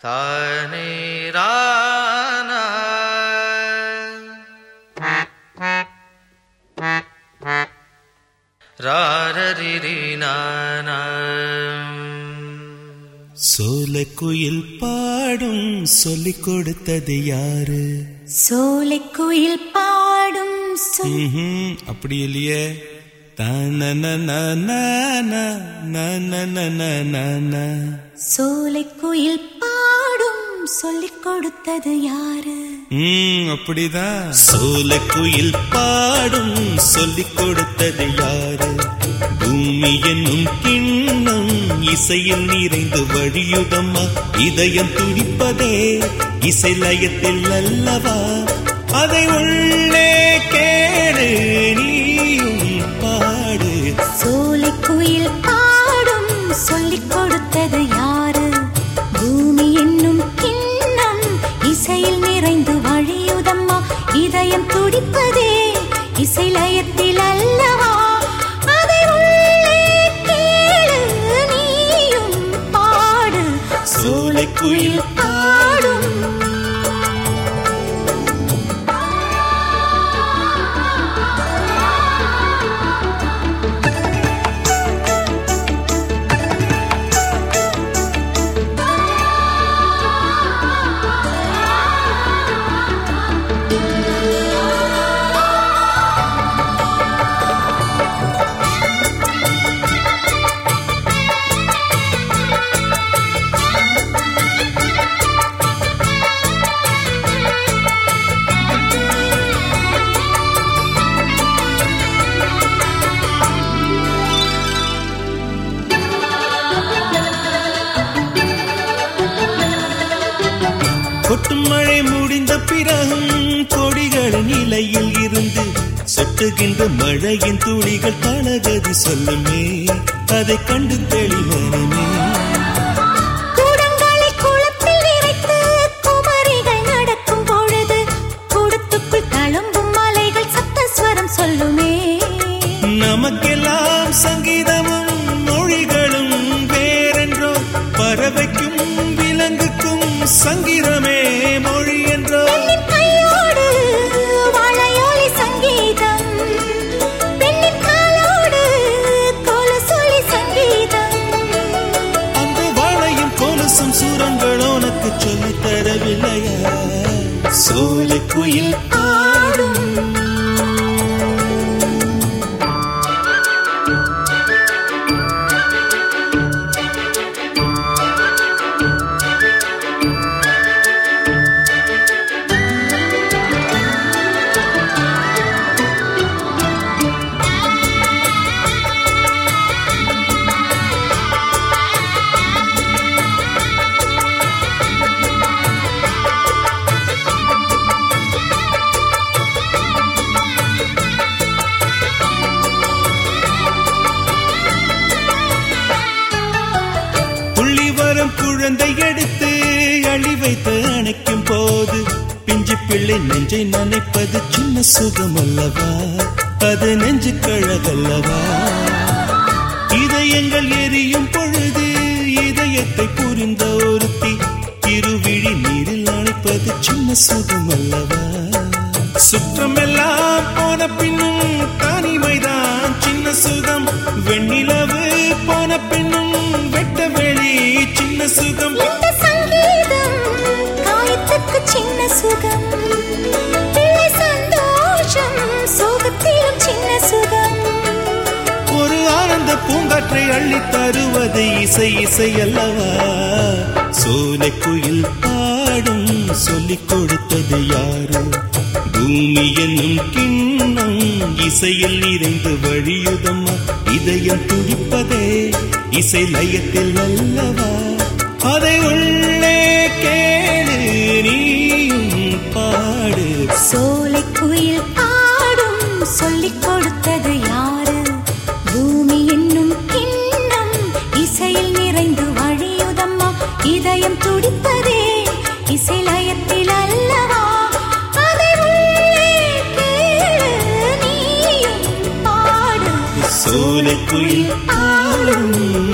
தானே ரானா ராரரிரி நானா சோலைக்குயில் பாடும் சொல்லிக் கொடுத்தது யாரு சோலைக்குயில் பாடும் சொல் ம்ஹும், அப்படி இல்லையே தானனனனனனனனனனன. சோலைக்குயில் பாடும் சொல்லிக் கொடுத்தது யாரு ம், அப்படிதான் சோலைக்குயில் பாடும் சொல்லிக் கொடுத்தது யாரு பூமி என்னும் கிண்ணம் இசையில் நிறைந்து வழியுதம்மா இதயம் துடிப்பதே இசை லயத்தில் அல்லவா அதை உள்ளே கேடு நீயும் பாடு சோலைக்குயில் பாடும் சொல்லிக் கொடுத்தது யாரு பூமி என்னும் கிண்ணம் இசையில் நிறைந்து வழியுதம்மா இதயம் துடிப்பதே இசை லயத்தில் அல்லவா அதை உள்ளே கேளு நீயும் பாடு சோலைக்குயில் பாடும் கொட்டும் மழை முடிந்த பிறகும் கொடிகளின் நிலையில் இருந்து சொட்டுகின்ற மழையின் துளிகள் தளகதி சொல்லுமே அதை கண்டு தெளிவனமே கூடங்களை குளத்தில் நிறைத்து குமரிகள் நடக்கும் பொழுது கூடத்துக்குள் தழும்பும் மலைகள் சப்தஸ்வரம் சொல்லுமே நமக்கெல்லாம் சங்கீதமும் மொழிகளும் வேறென்றோ பறவைக்கும் விலங்குக்கும் சங்கீதமே மொழி என்றோ பெண்ணின் கையோடு வாழையோலி சங்கீதம் பெண்ணின் காலோடு கோலசொலி சங்கீதம் அந்த வாழையும் கொலுசும் சூரங்கள் உனக்கு சொல்லித் தரவில்லையா சோலை குயில் ஆடும் துள்ளி வரும் குழந்தை எடுத்து அழி வைத்து அணைக்கும் போது பிஞ்சு பிள்ளை நெஞ்சை நனைப்பது சின்ன சுகம் அல்லவா அது நெஞ்சு கழகல்லவா இதயங்கள் எரியும் பொழுது இதயத்தை புரிந்த ஒருத்தி இருவிழி நீரில் அணைப்பது சின்ன சுகம் அல்லவா சுற்றமெல்லாம் போன பின்னும் தனிமைதான் சின்ன சுகம் வெண்ணிலவு போன பின்னும் வெட்ட வெளி சின்ன சுகம் இந்த சங்கீதம் காயத்துக்கு சின்ன சுகம் பிள்ளை சந்தோஷம் சோகத்திலும் சின்ன சுகம் ஒரு ஆனந்த பூங்காற்றை அள்ளி தருவது இசை இசை அல்லவா சோலை குயில் பாடும் சொல்லிக் கொடுத்தது யாரு பூமி என்னும் கிண்ணம் இசையில் நிறைந்து வழியுதம்மா இதயம் துடிப்பதே இசை லயத்தில் அல்லவா அதை உள்ளே கேளு நீயும் பாடு சோலைக்குயில் பாடும் சொல்லிக் கொடுத்தது யாரு பூமி என்னும் கிண்ணம் இசையில் நிறைந்து வழியுதம்மா இதயம் துடிப்பதே இசை லயத்தில் அல்லவா அதை உள்ளே கேளு நீயும் பாடு சோலை குயில் பாடும்